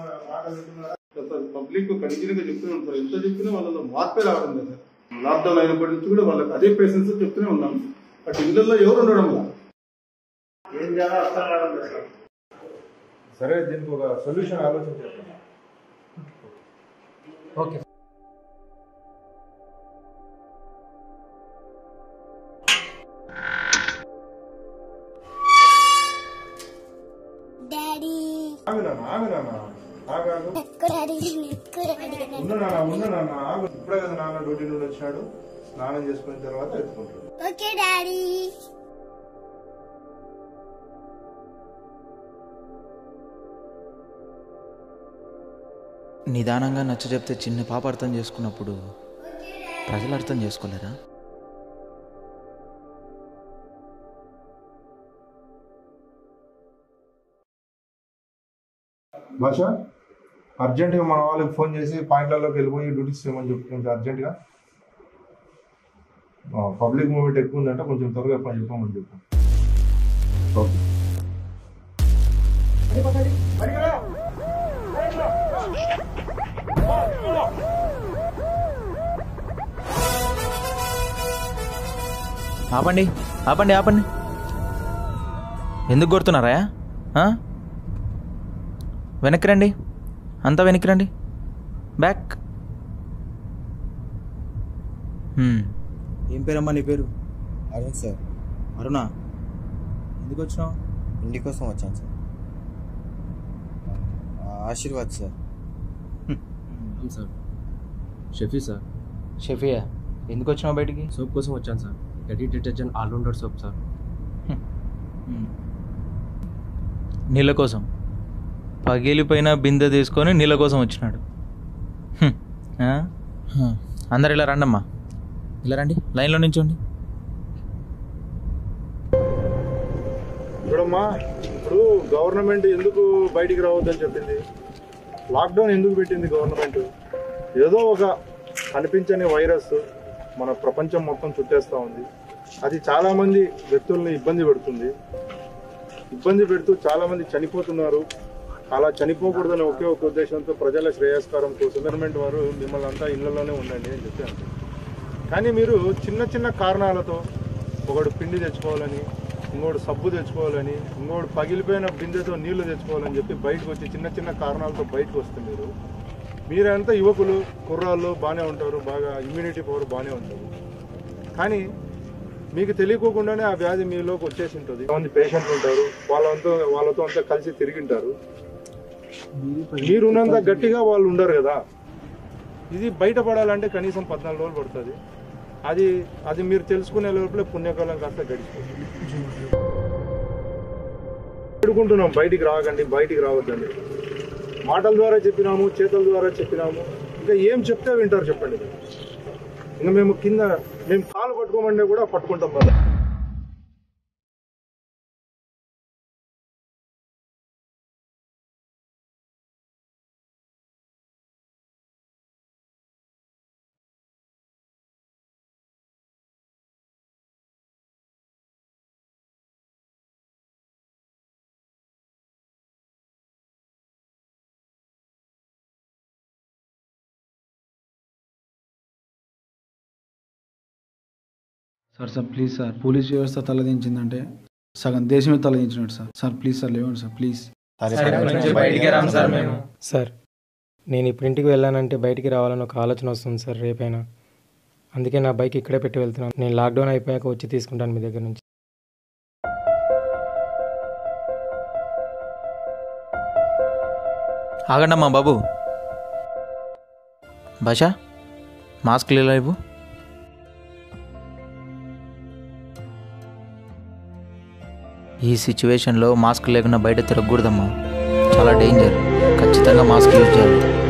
మాటలు వింటున్నారా పబ్లిక్ కంటిన్యూగా చెప్తూనే ఉంటారు ఎంత చెప్పినా వాళ్ళలో మార్పే రావడం లేదు సార్ లాక్డౌన్ అయినప్పటి నుంచి కూడా వాళ్ళకి అదే పేషెన్స్ చెప్తూనే ఉన్నాం బట్ ఇళ్ళల్లో ఎవరు ఉండడం లేదు ఏం చేయాలో అర్థం కావడం లేదు సార్ సరే దీనికి ఒక సొల్యూషన్ ఆలోచించారు ఓకే డాడీ ఆగు నాన్న ఆగు నాన్న ఆగాగు ఎక్కువ అడిగాను ఎక్కువ అడిగాను ఉండు నాన్న ఉండు నాన్న ఆగు ఇప్పుడే కదా నాన్న డ్యూటీ నుండి వచ్చినాడు స్నానం చేసుకున్న తర్వాత ఎత్తుకుంటాడు ఓకే డాడీ నిదానంగా నచ్చ చెప్తే చిన్న పాప అర్థం చేసుకున్నప్పుడు ప్రజలు అర్థం చేసుకోలేరా భాష అర్జెంటుగా మన వాళ్ళకి ఫోన్ చేసి పాయింట్లలోకి వెళ్ళిపోయి డ్యూటీస్ చేయమని చెప్పు కొంచెం అర్జెంటుగా పబ్లిక్ మూమెంట్ ఎక్కువ ఉందంటే కొంచెం త్వరగా పని చెప్పమని చెప్పు ఓకే ఆపండి ఆపండి ఆపండి ఎందుకు కొడుతున్నారా ఆ? వెనక్కి రండి అంతా వెనక్కి రండి బ్యాక్ హ్మ్. ఏం పేరమ్మా నీ పేరు అరుణ్ సార్ అరుణ ఎందుకు వచ్చినావు ఇంటి కోసం వచ్చాను సార్ ఆ, Ashirvad sir sir Shafi sir Shefiya ఎందుకు వచ్చినావు బయటికి సోప్ కోసం వచ్చాను సార్ ఎడీ డిటర్జెంట్ ఆల్రౌండర్ సోప్ సార్ హ్మ్. నీళ్ళ కోసం పగిలిపోయిన బిందె తీసుకొని నీళ్ళ కోసం వచ్చినాడు హ్మ్. ఆ? అందరు ఇలా రండమ్మా ఇలా రండి లైన్లో నించోండి ఇప్పుడమ్మా ఇప్పుడు గవర్నమెంట్ ఎందుకు బయటికి రావద్దని చెప్పింది లాక్డౌన్ ఎందుకు పెట్టింది గవర్నమెంట్ ఏదో ఒక కనిపించని వైరస్ మన ప్రపంచం మొత్తం చుట్టేస్తూ ఉంది అది చాలా మంది వ్యక్తుల్ని ఇబ్బంది పెడుతుంది ఇబ్బంది పెడుతూ చాలా మంది చనిపోతున్నారు అలా చనిపోకూడదని ఒకే ఒక ఉద్దేశంతో ప్రజల శ్రేయస్కారం కోసం గవర్నమెంట్ వారు మిమ్మల్ని అంతా ఇళ్లలోనే ఉండండి అని చెప్పి అంటారు కానీ మీరు చిన్న చిన్న కారణాలతో ఒకడు పిండి తెచ్చుకోవాలని ఇంకోటి సబ్బు తెచ్చుకోవాలని ఇంకోటి పగిలిపోయిన బిందెతో నీళ్లు తెచ్చుకోవాలని చెప్పి బయటకు వచ్చి చిన్న చిన్న కారణాలతో బయటకు వస్తే మీరు మీరంతా యువకులు కుర్రాళ్ళు బాగానే ఉంటారు బాగా ఇమ్యూనిటీ పవర్ బాగానే ఉంటారు కానీ మీకు తెలియకోకుండానే ఆ వ్యాధి మీలోకి వచ్చేసి ఉంటుంది కొంతమంది పేషెంట్లు ఉంటారు వాళ్ళంతా వాళ్ళతో అంతా కలిసి తిరిగింటారు మీరున్నంత గట్టిగా వాళ్ళు ఉండరు కదా ఇది బయటపడాలంటే కనీసం పద్నాలుగు రోజులు పడుతుంది అది అది మీరు తెలుసుకునే లోపలే పుణ్యకాలం కాస్త గడిచిపోతుంది వేడుకుంటున్నాం బయటికి రాకండి బయటికి రావద్దండి మాటల ద్వారా చెప్పినాము చేతుల ద్వారా చెప్పినాము ఇంకా ఏం చెప్తే వింటారు చెప్పండి మీరు. ఇంకా మేము కింద మేము కాలు పట్టుకోమంటే కూడా పట్టుకుంటాం కదా sir sir please sir police వ్యవస్థ తలదించిందంటే సగం దేశమే తలదించినట్టు సార్ సార్ ప్లీజ్ సార్ లేవండి సార్ ప్లీజ్ సార్ నేను ఇప్పుడు ఇంటికి వెళ్ళానంటే బయటికి రావాలని ఒక ఆలోచన వస్తుంది సార్ రేపైనా అందుకే నా బైక్ ఇక్కడే పెట్టి వెళ్తున్నాను నేను లాక్డౌన్ అయిపోయాక వచ్చి తీసుకుంటాను మీ దగ్గర నుంచి ఆగండమ్మా బాబు భాష మాస్క్ ఇలా ఇవ్వు ఈ సిచ్యువేషన్లో మాస్క్ లేకుండా బయట తిరగకూడదమ్మా చాలా డేంజర్ ఖచ్చితంగా మాస్క్ యూజ్ చేయాలి